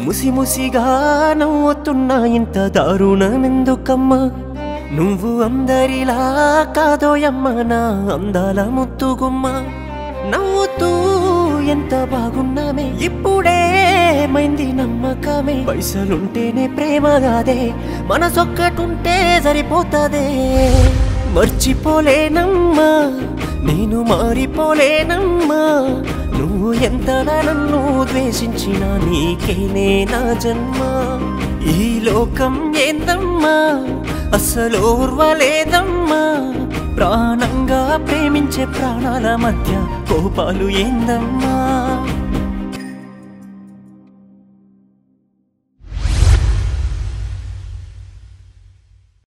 ముసి ముసిగా నవ్వుతున్నా ఇంత దారుణమెందుకమ్మా నువ్వు అందరిలా కాదోయమ్మ నా అందాల ముత్తుగుమ్మ నవ్వుతూ ఎంత బాగున్నామే ఇప్పుడే మైంది నమ్మకమే పైసలుంటేనే ప్రేమ కాదే మనసొక్కటుంటే సరిపోతదే మర్చిపోలేనమ్మా నేను మారిపోలేనమ్మా నువ్వు ఎంతలా నన్ను ద్వేషించినా నీకేనే నా జన్మ ఈ లోకం ఏందమ్మా అసలు ఓర్వలేదమ్మా ప్రాణంగా ప్రేమించే ప్రాణాల మధ్య కోపాలు ఏందమ్మా